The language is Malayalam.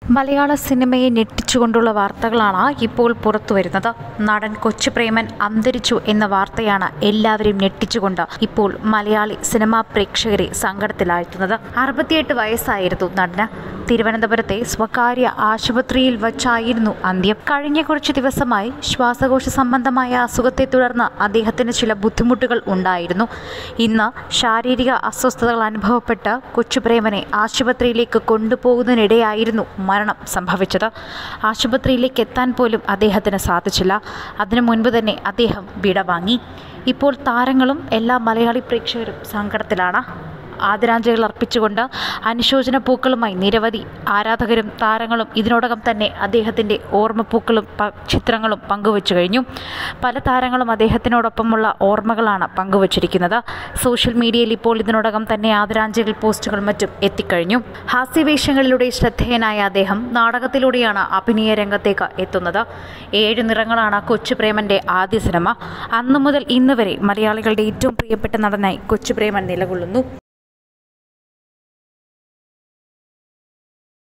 മലയാള സിനിമയെ ഞെട്ടിച്ചുകൊണ്ടുള്ള വാർത്തകളാണ് ഇപ്പോൾ പുറത്തുവരുന്നത് നടൻ കൊച്ചുപ്രേമൻ അന്തരിച്ചു എന്ന വാർത്തയാണ് എല്ലാവരെയും ഞെട്ടിച്ചുകൊണ്ട് ഇപ്പോൾ മലയാളി സിനിമാ പ്രേക്ഷകരെ സങ്കടത്തിലാഴ്ത്തുന്നത് അറുപത്തിയെട്ട് വയസ്സായിരുന്നു നടന് തിരുവനന്തപുരത്തെ സ്വകാര്യ ആശുപത്രിയിൽ വച്ചായിരുന്നു അന്ത്യം കഴിഞ്ഞ കുറച്ച് ദിവസമായി ശ്വാസകോശ സംബന്ധമായ അസുഖത്തെ തുടർന്ന് അദ്ദേഹത്തിന് ചില ബുദ്ധിമുട്ടുകൾ ഉണ്ടായിരുന്നു ഇന്ന് ശാരീരിക അസ്വസ്ഥതകൾ അനുഭവപ്പെട്ട് കൊച്ചുപ്രേമനെ ആശുപത്രിയിലേക്ക് കൊണ്ടുപോകുന്നതിനിടെയായിരുന്നു മരണം സംഭവിച്ചത് ആശുപത്രിയിലേക്ക് എത്താൻ പോലും അദ്ദേഹത്തിന് സാധിച്ചില്ല അതിനു മുൻപ് തന്നെ അദ്ദേഹം വിടവാങ്ങി ഇപ്പോൾ താരങ്ങളും എല്ലാ മലയാളി പ്രേക്ഷകരും സങ്കടത്തിലാണ് ആദരാഞ്ജലികൾ അർപ്പിച്ചുകൊണ്ട് അനുശോചന പൂക്കളുമായി നിരവധി ആരാധകരും താരങ്ങളും ഇതിനോടകം തന്നെ അദ്ദേഹത്തിൻ്റെ ഓർമ്മപ്പൂക്കളും പ- ചിത്രങ്ങളും പങ്കുവച്ചു കഴിഞ്ഞു പല താരങ്ങളും അദ്ദേഹത്തിനോടൊപ്പമുള്ള ഓർമ്മകളാണ് പങ്കുവച്ചിരിക്കുന്നത് സോഷ്യൽ മീഡിയയിൽ ഇപ്പോൾ ഇതിനോടകം തന്നെ ആദരാഞ്ജലി പോസ്റ്റുകൾ മറ്റും എത്തിക്കഴിഞ്ഞു ഹാസ്യവേഷങ്ങളിലൂടെ ശ്രദ്ധേയനായ അദ്ദേഹം നാടകത്തിലൂടെയാണ് അഭിനയ രംഗത്തേക്ക് എത്തുന്നത് ഏഴ് നിറങ്ങളാണ് കൊച്ചുപ്രേമൻ്റെ ആദ്യ സിനിമ അന്നു മുതൽ ഇന്ന് വരെ മലയാളികളുടെ ഏറ്റവും പ്രിയപ്പെട്ട നടനായി കൊച്ചുപ്രേമൻ നിലകൊള്ളുന്നു